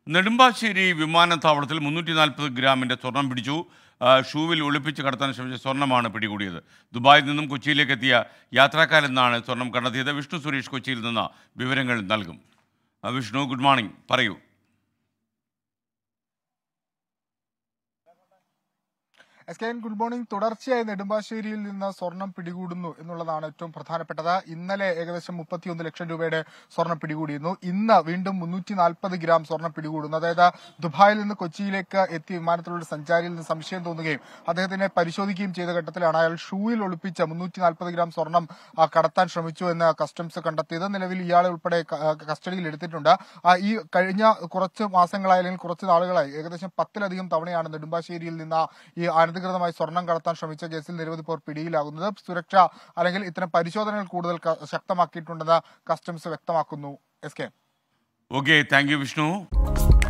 നെടുമ്പാശ്ശേരി വിമാനത്താവളത്തിൽ മുന്നൂറ്റി നാൽപ്പത് ഗ്രാമിൻ്റെ സ്വർണം പിടിച്ചു ആ, ഷൂവിൽ ഒളിപ്പിച്ച് കടത്താൻ ശ്രമിച്ച സ്വർണ്ണമാണ് പിടികൂടിയത് ദുബായിൽ നിന്നും കൊച്ചിയിലേക്ക് എത്തിയ യാത്രക്കാരിൽ നിന്നാണ് സ്വർണം കണ്ടെത്തിയത് വിഷ്ണു സുരേഷ് കൊച്ചിയിൽ നിന്ന് വിവരങ്ങൾ നൽകും ആ, വിഷ്ണു ഗുഡ് മോർണിംഗ് പറയൂ S K N good morning തുടർച്ചയായി നെടുമ്പാശ്ശേരിയിൽ നിന്ന് സ്വർണം പിടികൂടുന്നു എന്നുള്ളതാണ് ഏറ്റവും പ്രധാനപ്പെട്ടത് ഇന്നലെ ഏകദേശം മുപ്പത്തിയൊന്ന് ലക്ഷം രൂപയുടെ സ്വർണം പിടികൂടിയിരുന്നു ഇന്ന് വീണ്ടും മുന്നൂറ്റി നാൽപ്പത് ഗ്രാം സ്വർണം പിടികൂടുന്നു അതായത് ദുബായിൽ നിന്ന് കൊച്ചിയിലേക്ക് എത്തിയ വിമാനത്തിലുള്ള സഞ്ചാരിയിൽ നിന്ന് സംശയം തോന്നുകയും അദ്ദേഹത്തിനെ പരിശോധിക്കുകയും ചെയ്ത ഘട്ടത്തിലാണ് അയാൾ ഷൂവിൽ ഒളിപ്പിച്ച മുന്നൂറ്റി നാൽപ്പത് ഗ്രാം സ്വർണം ആ, കടത്താൻ ശ്രമിച്ചു എന്ന് കസ്റ്റംസ് കണ്ടെത്തിയത് നിലവിൽ ഇയാളെ ഉൾപ്പെടെ ക- ആ, കസ്റ്റഡിയിൽ എടുത്തിട്ടുണ്ട് ആ, ഈ കഴിഞ്ഞ കുറച്ച് മാസങ്ങളായി അല്ലെങ്കിൽ കുറച്ച് നാളുകളായി ഏകദേശം പത്തിലധികം തവണയാണ് നെടുമ്പാശ്ശേരിയിൽ നിന്ന് ഈ അനധികൃതമായി സ്വർണം കടത്താൻ ശ്രമിച്ച കേസിൽ നിരവധി പേർ പിടിയിലാകുന്നത് സുരക്ഷ അല്ലെങ്കിൽ ഇത്തരം പരിശോധനകൾ കൂടുതൽ ക- ശക്തമാക്കിയിട്ടുണ്ടെന്ന് കസ്റ്റംസ് വ്യക്തമാക്കുന്നു S K okay thank you Vishnu